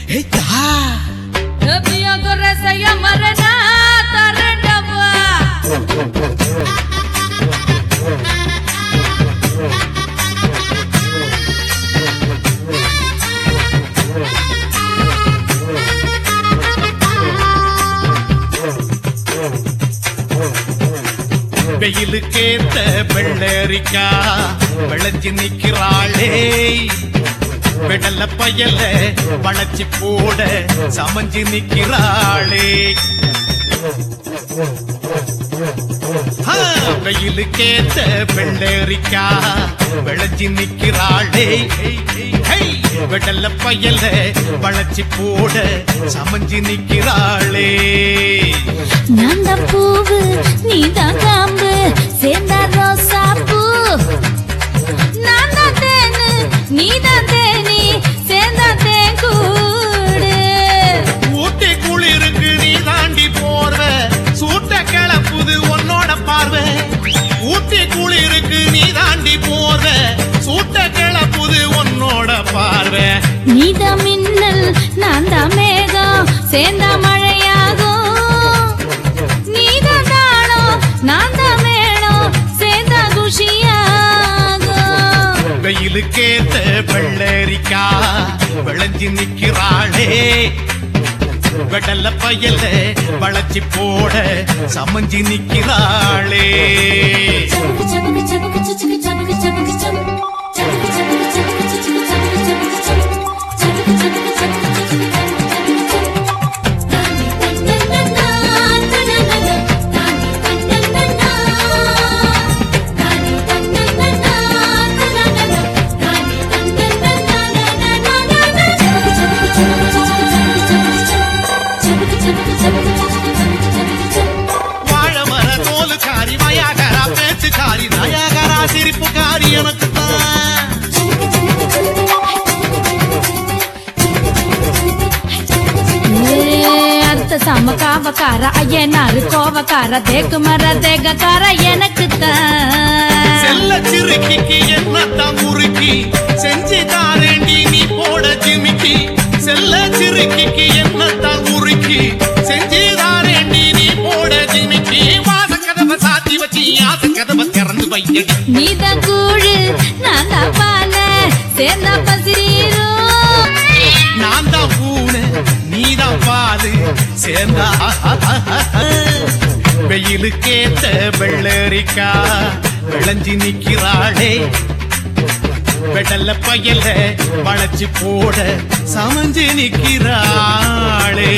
Biyo rasa ya marana tarandava வெயிலுக்கேத்த வெள்ளரிக்கா விளைஞ்சு நிக்கிறாளே வெடல பயல வளைச்சு போட சமஞ்சு நிக்கிறாளே ஆ, வெயிலுக்கேத்த வெள்ளரிக்கா விளைஞ்சு நிக்கிறாளே ஹை, வெடல பயல வளைச்சு போட சமஞ்சு நிக்கிறாளே நான் தான் பூவு நீ தான் காம்பு சேர்ந்தா ரோசா பூ நான் தான் தேனு நீ தான் தேனி சேர்ந்தா தேன் கூடு ஊட்டி குளிருக்கு நீ தாண்டி போர்வ சூட்ட கிளப்புது உன்னோட பார்வை ஊட்டி குளிருக்கு நீ தாண்டி போர்வ சூட்ட கிளப்புது உன்னோட பார்வை நீ தான் மின்னல் நான் தான் மேகம் சேர்ந்தா மழையாகும் நீ தான் தாளம் நான் தான் மேளம் சேர்ந்தா குஷியாகும் வெயிலுக்கேத்த வெள்ளரிக்கா விளைஞ்சு நிக்கிறாளே வெடல பயல வளைச்சு போட சமஞ்சு நிக்கிறாளே வாழமர தோலுக்காரி மயாகரா பேச்சுக்காரி நயாகரா சிரிப்புக்காரி எனக்கு அடுத்த சம காவக்கார ஐயனாரு கோவக்கார தேக்கு மர தேகக்கார எனக்கு தான் செல்ல சிறுக்கிக்கு என்னத்தான் முறுக்கி செஞ்சு தாரேண்டி நீ போட ஜிமிக்கி செல்ல சிறுக்கிக்கு என்னத்தான் முறுக்கி செஞ்சு தாரேண்டி நீ போட ஜிமிக்கி வாச கதவை சாத்தி வச்சு ஆசை கதவை திறந்து வையடி நீதான் கூழு நான் தான் பால சேர்ந்தா பசிரீரும் நான் தான் பூனை நீ தான் பாலு சேர்ந்தா வெயிலுக்கேத்த வெள்ளரிக்கா விளைஞ்சு நிக்கிறாளே வெடல்ல பயல வளைச்சு போட சமஞ்சு நிக்கிறாளே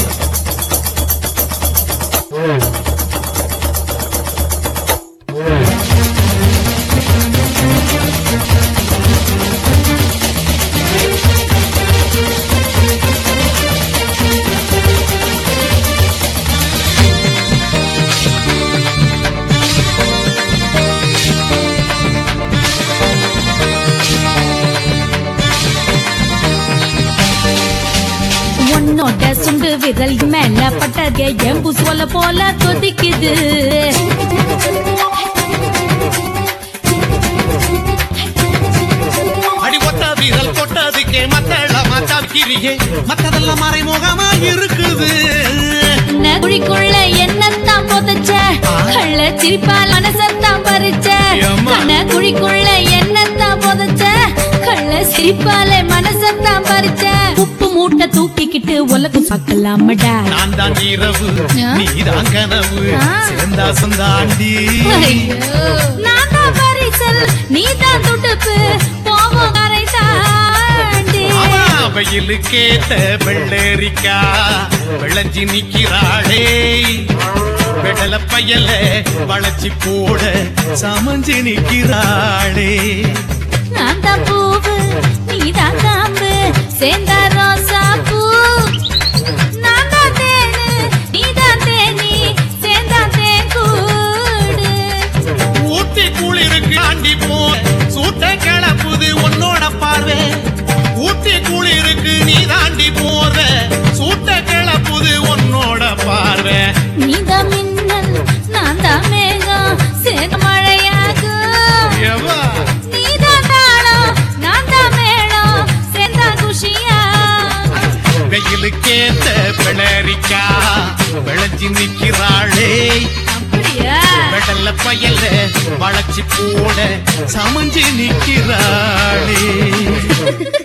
உன்னோட சுண்டு விரல் மேல பட்டதே எம்பு சோல போல கொதிக்குது அடி ஒட்ட வீரல் கொட்டதுக்கே மத்தள மாத்தாக்கிரியே மத்ததெல்லாம் மறைமுகமா இருக்குது என்ன குழிக்குள்ள என்னத்தான் புதைச்ச கள்ள சிரிப்பால் மனசத்தான் பறிச்ச ஏம்மா? கண்ண குழிக்குள்ள என்னத்தான் புதைச்ச கள்ள சிரிப்பால மனசத்தான் பறிச்ச உப்பு மூட்டை தூக்கிக்கிட்டு உலகம் பார்க்கலாமடா நான் தான் இரவு ஆ? நீதான் கனவு ஆ. சேர்ந்தா சொந்தாண்டி நான் தான் பரிசல் நீ தான் துடுப்பு போவோம் கரை தாண்டி ஆமா, வெயிலுக்கேத்த வெள்ளரிக்கா விளைஞ்சி நிக்கிறாளே வெடல பயல வளைச்சி போட சமஞ்சு நிக்கிறாளே நான் தான் பூவு நீ தான் காம்பு சேர்ந்தா ரோசா பூ நான் தான் தேனு நீ தான் தேனி சேர்ந்தா தேன் கூடு ஊட்டி குளிருக்கு ஆண்டி போ சூட்ட கிளப்புது உன்னோட பார்வை ஊட்டி குளிருக்கு நீ தாண்டி போற சூட்ட கிளப்புது உன்னோட பார்வை நீ தான் மின்னல் நான் தான் மேகம் சேர்ந்த மழையாகும் எவ்வா நீ தான் தாளம் நான் வெயிலுக்கேத்த வெள்ளரிக்கா விளைஞ்சி நிக்கிறாளே அப்படியா வெடல்ல பயல வளைச்சு போட சமஞ்சு நிக்கிறாளே